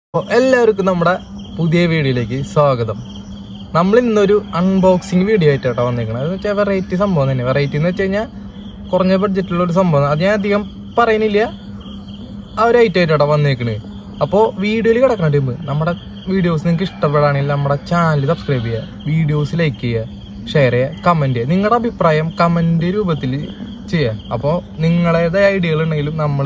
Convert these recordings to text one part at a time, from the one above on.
അപ്പോൾ എല്ലാവർക്കും നമ്മുടെ പുതിയ വീഡിയോയിലേക്ക് സ്വാഗതം നമ്മൾ ഇന്നൊരു അൺബോക്സിങ് വീഡിയോ ആയിട്ടാണ് വന്നിരിക്കുന്നത് അത് വെച്ചാൽ വെറൈറ്റി സംഭവം തന്നെ വെറൈറ്റി എന്ന് വെച്ച് കഴിഞ്ഞാൽ കുറഞ്ഞ ബഡ്ജറ്റിലുള്ള ഒരു സംഭവം അത് ഞാൻ അധികം പറയുന്നില്ല ആ ഒരു ഐറ്റം ആയിട്ടാണ് വന്നേക്കണത് അപ്പോൾ വീഡിയോയിൽ കിടക്കണ ടീം നമ്മുടെ വീഡിയോസ് നിങ്ങൾക്ക് ഇഷ്ടപ്പെടുകയാണെങ്കിൽ നമ്മുടെ ചാനൽ സബ്സ്ക്രൈബ് ചെയ്യുക വീഡിയോസ് ലൈക്ക് ചെയ്യുക ഷെയർ ചെയ്യുക കമൻറ്റ് ചെയ്യുക നിങ്ങളുടെ അഭിപ്രായം കമൻറ്റ് രൂപത്തിൽ ചെയ്യുക അപ്പോൾ നിങ്ങളുടേതായ ഐഡിയകൾ ഉണ്ടെങ്കിലും നമ്മൾ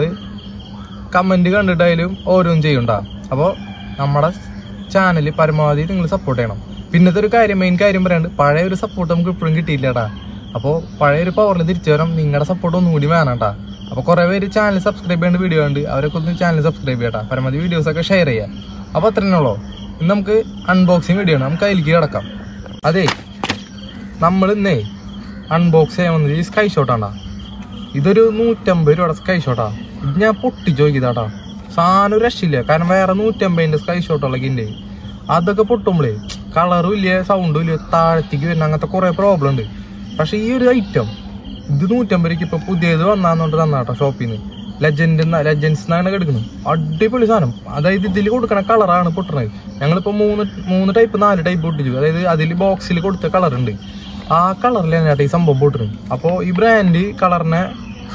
കമന്റ് കണ്ടിട്ടായാലും ഓരോന്നും ചെയ്യണ്ട അപ്പോൾ നമ്മുടെ ചാനൽ പരമാവധി നിങ്ങൾ സപ്പോർട്ട് ചെയ്യണം പിന്നത്തെ ഒരു കാര്യം മെയിൻ കാര്യം പറയാണ്ട് പഴയ ഒരു സപ്പോർട്ട് നമുക്ക് ഇപ്പോഴും കിട്ടിയില്ലടാ അപ്പോൾ പഴയ ഒരു പവറിൽ തിരിച്ചു വരാം നിങ്ങളുടെ സപ്പോർട്ട് ഒന്നുകൂടി വേണം കേട്ടാ അപ്പോൾ കുറേ പേര് ചാനൽ സബ്സ്ക്രൈബ് ചെയ്യേണ്ട വീഡിയോ ഉണ്ട് അവരൊക്കെ ഒന്ന് ചാനൽ സബ്സ്ക്രൈബ് ചെയ്യട്ടാ പരമാവധി വീഡിയോസ് ഒക്കെ ഷെയർ ചെയ്യാം അപ്പോൾ അത്രേ ഉള്ളൂ ഇന്ന് നമുക്ക് അൺബോക്സിങ് വീഡിയോ ആണ് നമുക്ക് അതിലേക്ക് കിടക്കാം അതെ നമ്മൾ ഇന്നേ അൺബോക്സ് ചെയ്യാൻ വന്നത് ഈ സ്കൈ ഷോട്ടാണ്ടാ ഇതൊരു നൂറ്റമ്പത് രൂപയുടെ സ്കൈ ഷോട്ടാ ഇത് ഞാൻ പൊട്ടിച്ച് നോക്കിയതാട്ടാ സാധനം ഒരു രക്ഷയില്ല കാരണം വേറെ നൂറ്റമ്പതിന്റെ സ്കൈ ഷോട്ടുകളൊക്കെ ഉണ്ട് അതൊക്കെ പൊട്ടുമ്പോഴേ കളറും ഇല്ല സൗണ്ടും ഇല്ല താഴത്തേക്ക് വരുന്ന അങ്ങനത്തെ കുറെ പ്രോബ്ലം ഉണ്ട് പക്ഷെ ഈ ഒരു ഐറ്റം ഇത് നൂറ്റമ്പത് രൂപയ്ക്ക് ഇപ്പൊ പുതിയത് വന്നാന്നോണ്ട് തന്നാട്ടോ ഷോപ്പിൽ നിന്ന് ലെജൻഡ് ലെജൻസ് എന്നാണ് കിടക്കുന്നത് അടിപൊളി സാധനം അതായത് ഇതിൽ കൊടുക്കണ കളറാണ് പൊട്ടണത് ഞങ്ങളിപ്പോ മൂന്ന് മൂന്ന് ടൈപ്പ് നാല് ടൈപ്പ് പൊട്ടിച്ചു അതായത് അതിൽ ബോക്സിൽ കൊടുത്ത കളർ ഉണ്ട് ആ കളറിലാണ് ഈ സംഭവം പൊട്ടുന്നത് അപ്പോ ഈ ബ്രാൻഡ് കളറിനെ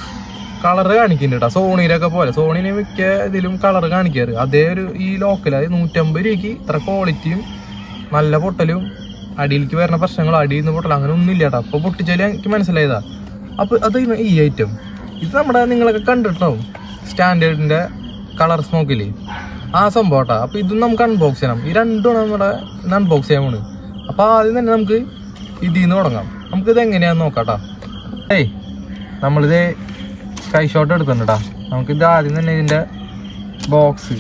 കളർ കാണിക്കുന്നുണ്ട് കേട്ടോ സോണിയിലൊക്കെ പോലെ സോണിന് മിക്ക ഇതിലും കളർ കാണിക്കാറ് അതേ ഒരു ഈ ലോക്കൽ അതായത് നൂറ്റമ്പത് രൂപയ്ക്ക് ഇത്ര ക്വാളിറ്റിയും നല്ല പൊട്ടലും അടിയിലേക്ക് വരുന്ന പ്രശ്നങ്ങളും അടിയിൽ നിന്ന് പൊട്ടലും അങ്ങനെ ഒന്നും ഇല്ല കേട്ടോ അപ്പൊ പൊട്ടിച്ചാലും എനിക്ക് മനസ്സിലായതാ അപ്പൊ അത് ഈ ഐറ്റം ഇത് നമ്മുടെ നിങ്ങളൊക്കെ കണ്ടിട്ടുണ്ടാവും സ്റ്റാൻഡേർഡിന്റെ കളർ സ്മോക്കില് ആ സംഭവം കേട്ടോ അപ്പൊ ഇതും നമുക്ക് അൺബോക്സ് ചെയ്യണം ഈ രണ്ടുമാണ് നമ്മുടെ അൺബോക്സ് ചെയ്യാൻ പോണ് അപ്പൊ ആദ്യം തന്നെ നമുക്ക് ഇതിൽ നിന്ന് തുടങ്ങാം നമുക്ക് ഇത് എങ്ങനെയാന്ന് നോക്കാട്ടാ ഏയ് നമ്മളിത് സ്കൈ ഷോട്ട് എടുക്കുന്നുണ്ടാ നമുക്ക് ഇത് ആദ്യം തന്നെ ഇതിന്റെ ബോക്സ്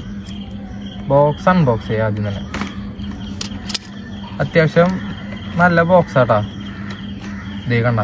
ബോക്സ് അൺബോക്സ് ചെയ്യാം ആദ്യം തന്നെ അത്യാവശ്യം നല്ല ബോക്സ് ആട്ടാ ഇതേ കണ്ട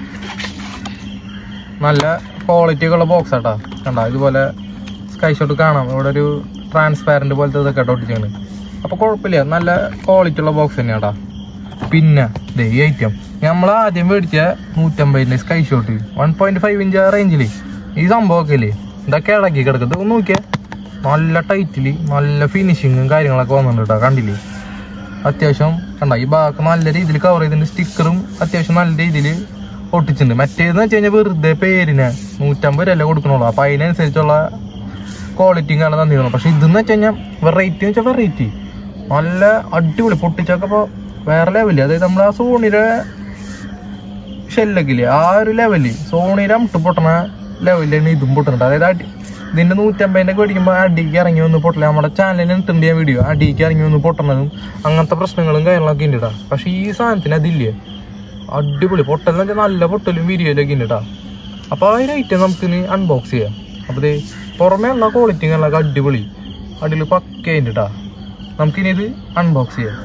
നല്ല ക്വാളിറ്റി ഒക്കെ ഉള്ള ബോക്സ് ആട്ടാ കണ്ട ഇതുപോലെ സ്കൈ ഷോട്ട് കാണാം ഇവിടെ ഒരു ട്രാൻസ്പാരന്റ് പോലത്തെ ഇതൊക്കെ ആട്ടോ ഒട്ടിച്ചാണ് അപ്പൊ കുഴപ്പമില്ല നല്ല ക്വാളിറ്റി ഉള്ള ബോക്സ് തന്നെയാട്ടാ പിന്നെ ദേ ഈ ഐറ്റം നമ്മൾ ആദ്യം മേടിച്ച നൂറ്റമ്പതിന്റെ sky shot one point five inch റേഞ്ചില് ഈ സംഭവമൊക്കെ ഇല്ലേ ഇതൊക്കെ ഇളക്കി കിടക്കുന്നത് ഒന്ന് നോക്കിയേ നല്ല ടൈറ്റില് നല്ല ഫിനിഷിങ്ങും കാര്യങ്ങളൊക്കെ വന്നിട്ടുണ്ട് കേട്ടോ കണ്ടില്ലേ അത്യാവശ്യം കണ്ട ഈ ഭാഗത്ത് നല്ല രീതിയിൽ കവർ ചെയ്തിട്ടുണ്ട് സ്റ്റിക്കറും അത്യാവശ്യം നല്ല രീതിയിൽ ഒട്ടിച്ചിട്ടുണ്ട് മറ്റേന്ന് വെച്ച് കഴിഞ്ഞാൽ വെറുതെ പേരിന് നൂറ്റമ്പത് രൂപ കൊടുക്കണുള്ളൂ അപ്പൊ അതിനനുസരിച്ചുള്ള ക്വാളിറ്റിയും കാരണം തന്നിരുന്നു പക്ഷെ ഇതെന്ന് വെച്ച് കഴിഞ്ഞാൽ വെറൈറ്റി എന്ന് വെച്ചാൽ വെറൈറ്റി നല്ല അടിപൊളി പൊട്ടിച്ചൊക്കെ ഇപ്പൊ വേറെ ലെവല് അതായത് നമ്മൾ ആ സോണിയുടെ ഷെല്ലൊക്കെ ഇല്ലേ ആ ഒരു ലെവല് സോണിയുടെ അമുട്ട് പൊട്ടണ ലെവലിലാണ് ഇതും പൊട്ടുന്നുണ്ട് അതായത് അടി ഇതിന്റെ നൂറ്റമ്പതിന്റെ ഒക്കെ മേടിക്കുമ്പോൾ അടിക്ക് ഇറങ്ങി വന്ന് പൊട്ടില്ല നമ്മുടെ ചാനലിന് ഇട്ടുണ്ട് ഞാൻ വീഡിയോ അടിക്ക് ഇറങ്ങി വന്ന് പൊട്ടണതും അങ്ങനത്തെ പ്രശ്നങ്ങളും കാര്യങ്ങളൊക്കെ ഉണ്ട് കേട്ടോ പക്ഷെ ഈ സാധനത്തിന് അതില്ലേ അടിപൊളി പൊട്ടലെന്ന് വെച്ചാൽ നല്ല പൊട്ടലും വീഡിയോയിലൊക്കെ ഉണ്ട് കേട്ടോ അപ്പൊ ആ ഒരു ഐറ്റം നമുക്ക് ഇനി അൺബോക്സ് ചെയ്യാം അപ്പൊ ദേ പുറമേ ഉള്ള ക്വാളിറ്റി കാര്യങ്ങളൊക്കെ അടിപൊളി അടിപൊളി പക്കയുണ്ട് കേട്ടോ നമുക്കിനി ഇത് അൺബോക്സ് ചെയ്യാം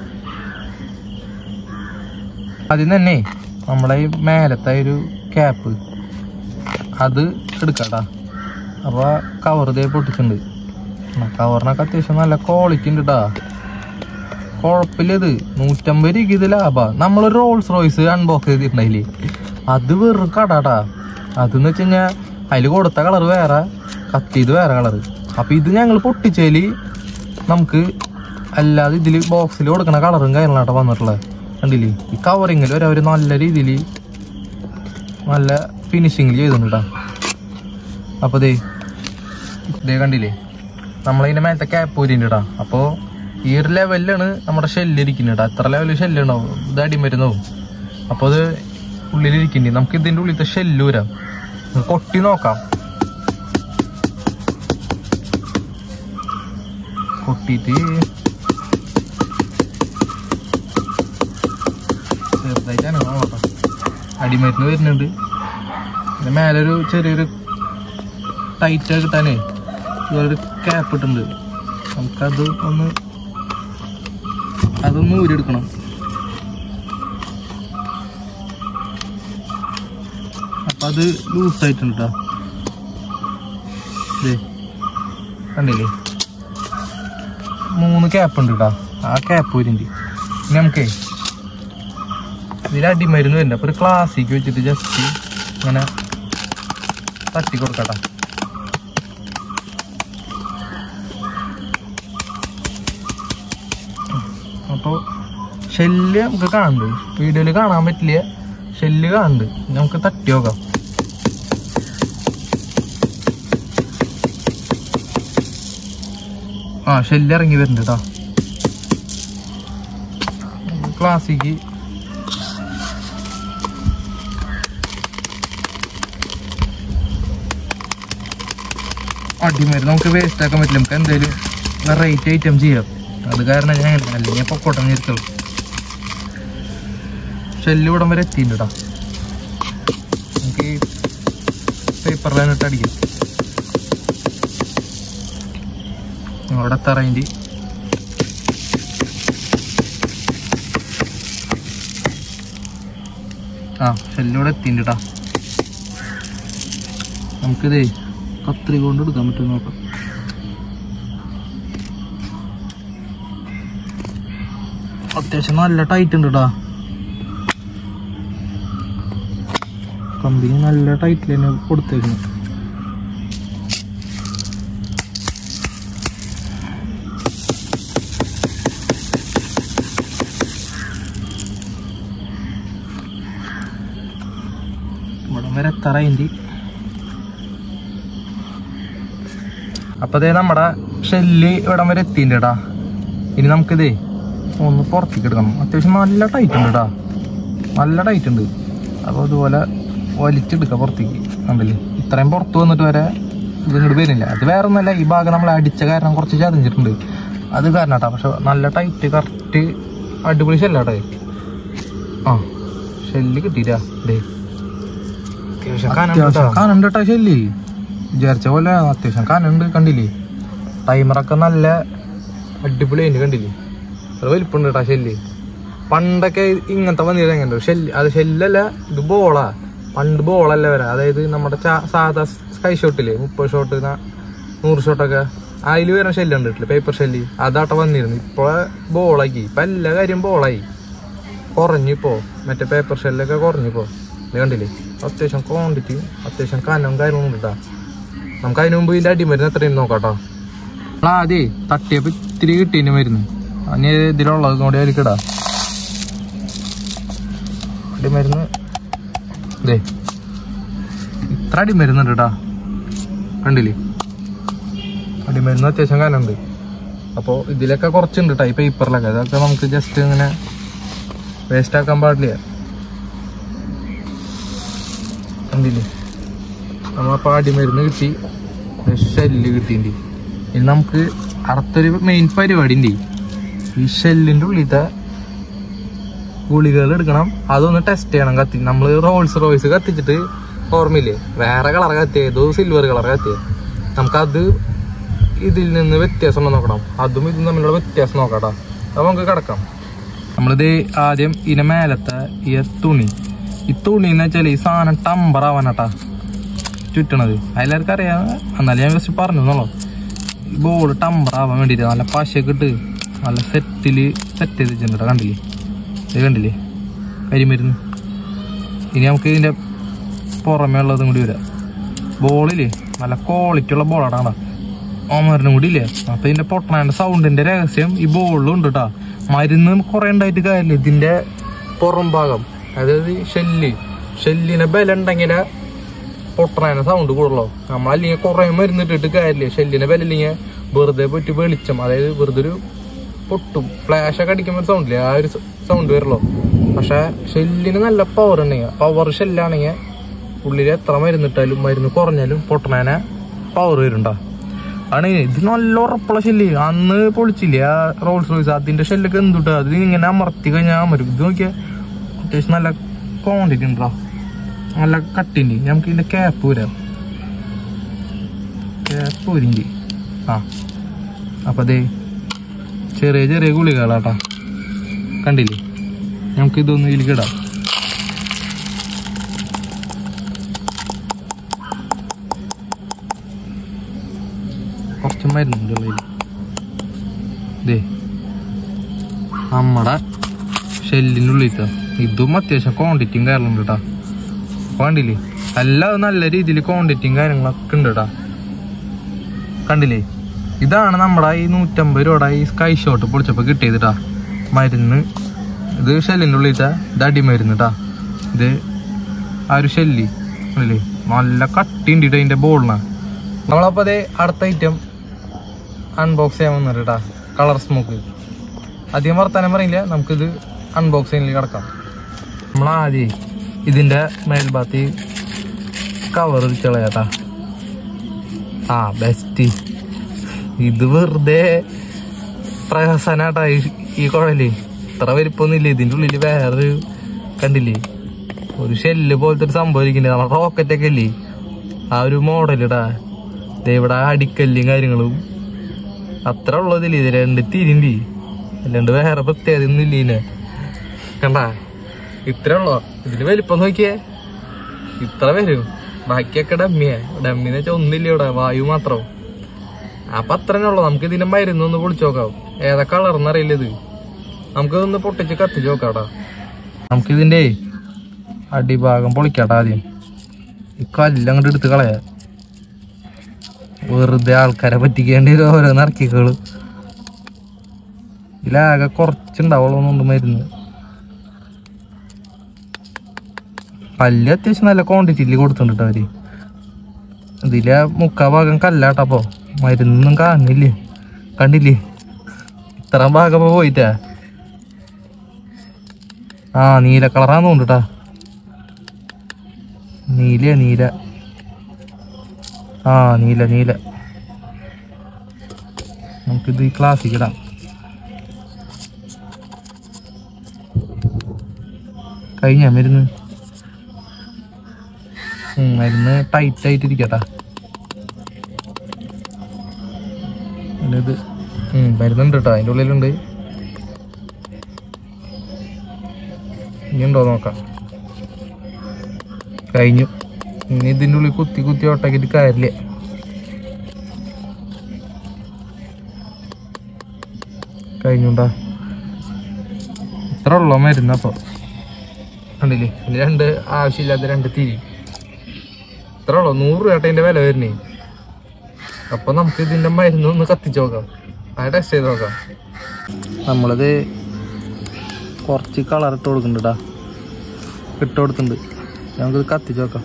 ആദ്യം തന്നെ നമ്മളെ ഈ മേലത്തെ ഒരു ക്യാപ്പ് അത് എടുക്കാട്ടാ അപ്പൊ കവർ ഇതേ പൊട്ടിച്ചിട്ടുണ്ട് കവറിനൊക്കെ അത്യാവശ്യം നല്ല ക്വാളിറ്റി ഉണ്ട് കേട്ടാ കുഴപ്പമില്ല ഇത് നൂറ്റമ്പത് രൂപ ഇത് ലാഭാ നമ്മളൊരു റോൾസ് റോയ്സ് അൺബോക്സ് ചെയ്തിട്ടുണ്ടായില്ലേ അത് വെറും കടാട്ടാ അതെന്ന് വെച്ച് കഴിഞ്ഞാ അതില് കൊടുത്ത കളർ വേറെ കത്തിയത് വേറെ കളർ അപ്പൊ ഇത് ഞങ്ങൾ പൊട്ടിച്ചേല് നമുക്ക് അല്ലാതെ ഇതില് ബോക്സിൽ കൊടുക്കണ കളറും കാര്യങ്ങളാട്ടോ വന്നിട്ടുള്ളത് കണ്ടില്ലേ ഈ കവറിങ്ങിൽ വരെ അവര് നല്ല രീതിയിൽ നല്ല ഫിനിഷിങ്ങിൽ ചെയ്തിട്ടുണ്ടാ അപ്പൊ ദേ ദേ കണ്ടില്ലേ നമ്മളതിന്റെ മേലത്തെ ക്യാപ്പ് ഊരിണ്ടാ അപ്പോ ഈ ഒരു ലെവലിലാണ് നമ്മുടെ ഷെല്ല് ഇരിക്കുന്നത് അത്ര ലെവലിൽ ഷെല്ല് ഉണ്ടാവും ഇത് അടിമരുന്നാവും അപ്പൊ അത് ഉള്ളിലിരിക്കണ്ടേ നമുക്ക് ഇതിന്റെ ഉള്ളിലത്തെ ഷെല്ല് ഊരാം നമുക്ക് കൊട്ടി നോക്കാം കൊട്ടിട്ട് ചെറുതായിട്ടാണ് നോക്കാം അടിമരുന്ന് വരുന്നുണ്ട് പിന്നെ മേലൊരു ചെറിയൊരു ടൈറ്റ് കിട്ടാനേ ഇതുപോലൊരു ക്യാപ്പ് ഇട്ടുണ്ട് നമുക്കത് ഒന്ന് അതൊന്ന് ഊരെടുക്കണം അപ്പൊ അത് ലൂസ് ആയിട്ടുണ്ട് ട്ടോ. ദേ കണ്ടില്ലേ മൂന്ന് ക്യാപ്പ് ഉണ്ട് കേട്ടോ ആ ക്യാപ്പ് ഊരിണ്ട് ഇനി നമുക്കേ ഇതിൽ അടിമരുന്ന് വരുന്നുണ്ട് അപ്പൊ ഒരു ക്ലാസ്സിക്ക് വെച്ചിട്ട് ജസ്റ്റ് ഇങ്ങനെ തട്ടി കൊടുക്കട്ടെ അപ്പോൾ ഷെല്ല് നമുക്ക് കാണുന്നുണ്ട് വീഡിയോയിൽ കാണാൻ പറ്റില്ല ഷെല്ല് കാണുന്നുണ്ട് നമുക്ക് തട്ടി നോക്കാം ആ ഷെല്ല് ഇറങ്ങി വരുന്നുണ്ട് കേട്ടോ ക്ലാസിക്ക് അടിമരുന്ന് നമുക്ക് വേസ്റ്റ് ആക്കാൻ പറ്റില്ല നമുക്ക് എന്തായാലും വെറൈറ്റി ഐറ്റം ചെയ്യാം അത് കാരണം ഞാൻ അങ്ങനെ അല്ലെങ്കിൽ പൊക്കോട്ടം നിർത്തുള്ളൂ ഷെല്ല് ഇവിടം വരെ എത്തിയിട്ടുണ്ട് കേട്ടോ നമുക്ക് ഈ പേപ്പറിലാണ് അടിക്കും അവിടെ തറയിൻ്റെ ആ ഷെല്ലിവിടെ എത്തിയിട്ടുണ്ട് കേട്ടോ നമുക്കിതേ കത്രി കൊണ്ട് എടുക്കാൻ പറ്റും നോക്കാം അത്യാവശ്യം നല്ല ടൈറ്റ് ഉണ്ട് കേട്ടോ കമ്പനി നല്ല ടൈറ്റിൽ തന്നെ കൊടുത്തേക്കുന്നു ഇവിടം വരെ എത്ര അതിൻ്റെ അപ്പൊ ദേ നമ്മുടെ ഷെല്ല് ഇവിടം വരെ എത്തിയിട്ടുണ്ട് കേട്ടാ ഇനി നമുക്കിതേ ഒന്ന് പുറത്തേക്ക് എടുക്കണം അത്യാവശ്യം നല്ല ടൈറ്റ് ഉണ്ട് കേട്ടാ നല്ല ടൈറ്റ് ഉണ്ട് അപ്പോൾ ഇതുപോലെ വലിച്ചെടുക്കാം പുറത്തേക്ക് കണ്ടില്ലേ ഇത്രയും പുറത്ത് വന്നിട്ട് വരെ ഇത് ഇങ്ങോട്ട് വരുന്നില്ല അത് വേറെ ഒന്നല്ല ഈ ഭാഗം നമ്മൾ അടിച്ച കാരണം കുറച്ച് ചതഞ്ഞിട്ടുണ്ട് അത് കാരണം കേട്ടോ പക്ഷെ നല്ല ടൈറ്റ് കറക്റ്റ് അടിപൊളി ഷെല്ലാട്ടെ ആ ഷെല്ല് കിട്ടിയിട്ടാ ദേ അത്യാവശ്യം കാനുണ്ട് കേട്ടോ ഷെല്ല് വിചാരിച്ച പോലെ അത്യാവശ്യം കാനുണ്ട് കണ്ടില്ലേ ടൈമറൊക്കെ നല്ല അടിപൊളി അതിന് കണ്ടില്ലേ അത് വലിപ്പുണ്ട് കേട്ടോ ഷെല്ല് പണ്ടൊക്കെ ഇങ്ങനത്തെ വന്നിരുന്നത് എങ്ങനെ ഷെല്ല് അത് ഷെല്ലല്ല ഇത് ബോളാ പണ്ട് ബോളല്ല വരാ അതായത് നമ്മുടെ ചാ- സാധാ സ്കൈ ഷോട്ടില്ലേ മുപ്പത് ഷോട്ട് നൂറ് ഷോട്ടൊക്കെ അതിൽ വരുന്ന ഷെല്ല് കണ്ടിട്ടില്ല പേപ്പർ ഷെല്ല് അതാട്ട വന്നിരുന്നു ഇപ്പൊ ബോളാക്കി ഇപ്പൊ എല്ലാ കാര്യം ബോളായി കുറഞ്ഞിപ്പോ മറ്റേ പേപ്പർ ഷെല്ലൊക്കെ കുറഞ്ഞിപ്പോ ഇത് കണ്ടില്ലേ അത്യാവശ്യം ക്വാണ്ടിറ്റി അത്യാവശ്യം കനവും കാര്യങ്ങളും ഉണ്ട് കേട്ടോ നമുക്ക് അതിന് മുമ്പ് ഇതിന്റെ അടിമരുന്ന് എത്രയും നോക്കാട്ടോ ആദ്യേ തട്ടിയപ്പോ ഇത്തിരി കിട്ടീന് മരുന്ന് അനി ഇതിലുള്ളത് കൂടി അതിലേക്കിടാ അടിമരുന്ന് ഇതേ ഇത്ര അടിമരുന്നുണ്ട് കേട്ടാ കണ്ടില്ലേ അടിമരുന്ന് അത്യാവശ്യം കാനുണ്ട് അപ്പോൾ ഇതിലൊക്കെ കുറച്ചുണ്ട് കേട്ടോ ഈ പേപ്പറിലൊക്കെ അതൊക്കെ നമുക്ക് ജസ്റ്റ് ഇങ്ങനെ വേസ്റ്റ് ആക്കാൻ പാടില്ല കണ്ടില്ലേ നമ്മളപ്പോൾ അടിമരുന്ന് കിട്ടി ഷെല്ല് കിട്ടിയിട്ടുണ്ട് ഇനി നമുക്ക് അടുത്തൊരു മെയിൻ പരിപാടി ഉണ്ട് ഈ ഷെല്ലിന്റെ ഉള്ളിലത്തെ ഗുളികകൾ എടുക്കണം അതൊന്ന് ടെസ്റ്റ് ചെയ്യണം കത്തി നമ്മൾ റോൾസ് റോയ്സ് കത്തിച്ചിട്ട് ഓർമ്മയില്ലേ വേറെ കളർ കത്തിയ ഏതോ സിൽവർ കളർ കത്തിയ നമുക്കത് ഇതിൽ നിന്ന് വ്യത്യാസം ഉണ്ടോ നോക്കണം അതും ഇതും തമ്മിലുള്ള വ്യത്യാസം നോക്കാട്ടോ അപ്പൊ നമുക്ക് കിടക്കാം നമ്മളിത് ആദ്യം ഇതിന്റെ മേലത്തെ ഈ തുണി ഈ തുണി എന്ന് വെച്ചാൽ ഈ സാധനം ടമ്പർ ആവാനാട്ടാ ചുറ്റണത് അതിലെല്ലാവർക്കും അറിയാം എന്നാലും ഞാൻ ജസ്റ്റ് പറഞ്ഞു എന്നുള്ളൂ ഈ ബോൾ ടമ്പർ ആവാൻ വേണ്ടിയിട്ട് നല്ല പശയൊക്കെ ഇട്ട് നല്ല സെറ്റിൽ സെറ്റ് ചെയ്ത് വെച്ചിട്ടുണ്ട് കണ്ടില്ലേ ഇത് കണ്ടില്ലേ കരിമരുന്ന് ഇനി നമുക്ക് ഇതിന്റെ പുറമേ ഉള്ളതും കൂടി വരാം ബോളില്ലേ നല്ല ക്വാളിറ്റി ഉള്ള ബോളാണ് ഓമറിനും കൂടി ഇല്ലേ അപ്പൊ ഇതിന്റെ പൊട്ടണേന്റെ സൗണ്ടിന്റെ രഹസ്യം ഈ ബോളിലും ഉണ്ട് കേട്ടാ മരുന്ന് കുറെ ഉണ്ടായിട്ട് കാര്യമില്ല ഇതിന്റെ പുറം ഭാഗം അതായത് ഷെല്ല് ഷെല്ലിന് ബലം ഉണ്ടെങ്കിൽ പൊട്ടണേനെ സൗണ്ട് കൂടുള്ളൂ നമ്മളല്ലെങ്കിൽ കുറെ മരുന്ന് ഇട്ടിട്ട് കാര്യമില്ല ഷെല്ലിനെ ബലമില്ലെങ്കിൽ വെറുതെ പോയിട്ട് വെളിച്ചം അതായത് വെറുതെ ഒരു പൊട്ടും ഫ്ലാഷ് ഒക്കെ അടിക്കുമ്പോൾ സൗണ്ടില്ലേ ആ ഒരു സൗണ്ട് വരുള്ളൂ പക്ഷെ ഷെല്ലിന് നല്ല പവർ ഉണ്ടെങ്കിൽ പവർ ഷെല്ലാണെങ്കിൽ ഉള്ളിൽ എത്ര മരുന്നിട്ടാലും മരുന്ന് കുറഞ്ഞാലും പൊട്ടണേനെ പവർ വരുന്നുണ്ടോ ആണ് ഇത് നല്ല ഉറപ്പുള്ള ഷെല്ല് അന്ന് പൊളിച്ചില്ലേ ആ റോൾസ് റോയ്സ് അതിന്റെ ഷെല്ലൊക്കെ എന്തുട്ടാ അത് ഇങ്ങനെ അമർത്തി കഴിഞ്ഞാൽ അമരും ഇത് നോക്കിയാ അത്യാവശ്യം നല്ല ക്വാണ്ടിറ്റി ഉണ്ടോ നല്ല കട്ടിണ്ട് നമുക്ക് ഇതിന്റെ ക്യാപ്പ് വരാം ക്യാപ്പ് വരിണ്ട് ആ അപ്പൊ അതെ ചെറിയ ചെറിയ ഗുളികളാട്ടാ കണ്ടില്ലേ നമുക്ക് ഇതൊന്ന് ഇതിലേക്ക് ഇടാം കുറച്ച് മരുന്നുണ്ട് ഉള്ളിൽ ദേ നമ്മടെ ഷെല്ലിൻ്റെ ഉള്ളിലത്തെ ഇതും അത്യാവശ്യം ക്വാണ്ടിറ്റിയും കാര്യങ്ങളുണ്ട് കേട്ടാ കണ്ടില്ലേ എല്ലാം നല്ല രീതിയിൽ ക്വാണ്ടിറ്റിയും കാര്യങ്ങളൊക്കെ ഉണ്ട് കേട്ടാ കണ്ടില്ലേ ഇതാണ് നമ്മുടെ ഈ നൂറ്റമ്പത് രൂപയുടെ ഈ സ്കൈ ഷോട്ട് പൊളിച്ചപ്പോ കിട്ടിയത് ട്ടാ മരുന്ന് ഇത് ഷെല്ലിൻ്റെ ഉള്ളിട്ട ഇത് അടിമരുന്ന് കേട്ടാ ഇത് ആ ഒരു ഷെല്ലി അല്ലേ നല്ല കട്ടി ഉണ്ട് അതിന്റെ ബോളിനാ നമ്മളപ്പോ അതേ അടുത്ത ഐറ്റം അൺബോക്സ് ചെയ്യാൻ വന്നിട്ട് കേട്ടാ കളർ സ്മോക്ക് അധികം വർത്താനം പറയില്ല നമുക്കിത് അൺബോക്സ് ചെയ്യാൻ കിടക്കാം നമ്മൾ ആദ്യം ഇതിന്റെ മേൽഭാഗത്ത് കവർ കളയാട്ടാ ആ ബെസ്റ്റ് ഇത് വെറുതെ പ്രഹസനാട്ടാ ഈ- ഈ കുഴല് ഇത്ര വലിപ്പൊന്നുമില്ല ഇതിന്റെ ഉള്ളില് വേറൊരു കണ്ടില്ലേ ഒരു ഷെല്ല് പോലത്തെ ഒരു സംഭവം ഇരിക്കുന്നുണ്ട് നമ്മുടെ റോക്കറ്റ് ഒക്കെ ഇല്ലേ ആ ഒരു മോഡലിടാ ദേ ഇവിടെ അടിക്കല്ലും കാര്യങ്ങളും അത്ര ഉള്ളതില്ല ഇത് രണ്ട് തിരിണ്ടി അല്ലാണ്ട് വേറെ പ്രത്യേകത ഒന്നും ഇല്ല ഇതിന് കണ്ട ഇത്ര ഉള്ളോ ഇതിന് വലിപ്പം നോക്കിയേ ഇത്ര വരും ബാക്കിയൊക്കെ ഡമ്മിയാ ഡമ്മിന്ന് വെച്ചാൽ ഒന്നില്ല ഇവിടെ വായു മാത്രം അപ്പൊ അത്രേ ഉള്ളു നമുക്ക് ഇതിന്റെ മരുന്ന് ഒന്ന് പൊളിച്ചു നോക്കാം ഏതാ കളർന്ന് അറിയില്ല ഇത് നമുക്ക് ഇതൊന്ന് പൊട്ടിച്ച് കത്തിച്ച് നോക്കാട്ടാ നമുക്ക് ഇതിന്റെ അടിഭാഗം പൊളിക്കാട്ടാ ആദ്യം ഈ കല്ല് അങ്ങോട്ട് എടുത്ത് കളയാ വെറുതെ ആൾക്കാരെ പറ്റിക്കേണ്ടി വരും ഓരോ നറക്കികള് ഇതിലാകെ കുറച്ചുണ്ടാവുള്ളൂ മരുന്ന് പല്ല് അത്യാവശ്യം നല്ല ക്വാണ്ടിറ്റിയിൽ കൊടുത്തിട്ടുണ്ട് അവര് ഇതിലെ മുക്കാ ഭാഗം കല്ലാട്ടപ്പോ മരുന്നൊന്നും കാണുന്നില്ലേ കണ്ടില്ലേ ഇത്ര ഭാഗം പോയിട്ടാ ആ നീല കളറാന്ന് തോന്നുട്ടാ നീല നീല ആ നീല നീല നമുക്കിത് ഈ ക്ലാസ്സിൽ ഇടാം കഴിഞ്ഞ മരുന്ന് ഉം, മരുന്ന് ടൈറ്റ് ആയിട്ട് ഇരിക്കട്ടാ പിന്നെ ഇത് ഉം, മരുന്നുണ്ട് കേട്ടോ അതിൻ്റെ ഉള്ളിലുണ്ട് ഇനി ഉണ്ടോ നോക്കാം കഴിഞ്ഞു ഇനി ഇതിൻ്റെ ഉള്ളിൽ കുത്തി കുത്തി ഒട്ടാക്കിയിട്ട് കാര്യമില്ല കഴിഞ്ഞുണ്ടാ ഇത്ര ഉള്ളോ മരുന്ന് അപ്പോൾ കണ്ടില്ലേ ഇനി രണ്ട് ആവശ്യമില്ലാത്ത രണ്ട് തിരി ഇത്ര ഉള്ളോ നൂറ് രൂപ ഇതിന്റെ വില വരുന്നേ അപ്പൊ നമുക്ക് ഇതിന്റെ മരുന്ന് ഒന്ന് കത്തിച്ച് നോക്കാം അത് ടെസ്റ്റ് ചെയ്ത് നോക്കാം നമ്മളിത് കുറച്ച് കളർ ഇട്ട് കൊടുക്കുന്നുണ്ടാ ഇട്ട് കൊടുത്തിട്ടുണ്ട് നമുക്കിത് കത്തിച്ച് നോക്കാം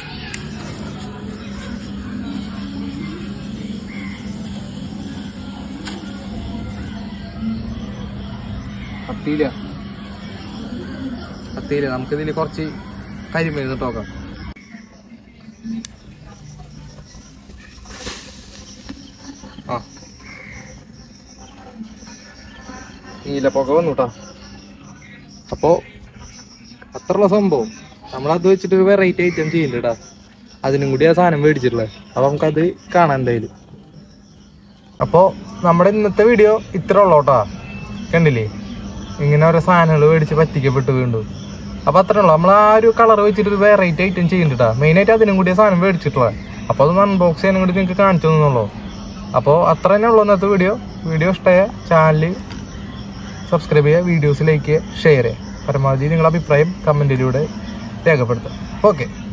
കത്തിയില്ല കത്തിയില്ല നമുക്കിതിൽ കുറച്ച് കരിമരുന്ന് ഇട്ട് നോക്കാം ആ നീലപ്പൊക്കെ വന്നു കേട്ടോ അപ്പോ അത്രയുള്ള സംഭവം നമ്മളത് വെച്ചിട്ട് ഒരു വെറൈറ്റി ഐറ്റം ചെയ്യുന്നുണ്ട് കേട്ടാ അതിനും കൂടി ആ സാധനം മേടിച്ചിട്ടുള്ളത് അപ്പൊ നമുക്കത് കാണാൻ എന്തായാലും അപ്പോ നമ്മുടെ ഇന്നത്തെ വീഡിയോ ഇത്ര ഉള്ളൂ കേട്ടാ കണ്ടില്ലേ ഇങ്ങനെ ഓരോ സാധനങ്ങൾ മേടിച്ച് പറ്റിക്കപ്പെട്ട് വീണ്ടും അപ്പൊ അത്ര ഉള്ളു നമ്മൾ ആ ഒരു കളർ വെച്ചിട്ട് ഒരു വെറൈറ്റി ഐറ്റം ചെയ്യുന്നുണ്ടാ മെയിൻ ആയിട്ട് അതിനും കൂടി ആ സാധനം മേടിച്ചിട്ടുള്ളത് അപ്പൊ അതൊന്ന് അൺബോക്സ് ചെയ്യാനും കൂടി നിങ്ങൾക്ക് കാണിച്ചു തന്നുള്ളൂ അപ്പോൾ അത്ര തന്നെ ഉള്ളൂ ഇന്നത്തെ വീഡിയോ വീഡിയോ ഇഷ്ടമായ ചാനൽ സബ്സ്ക്രൈബ് ചെയ്യുക വീഡിയോസ് ലൈക്ക് ചെയ്യുക ഷെയർ ചെയ്യുക പരമാവധി നിങ്ങളുടെ അഭിപ്രായം കമൻറ്റിലൂടെ രേഖപ്പെടുത്തുക ഓക്കെ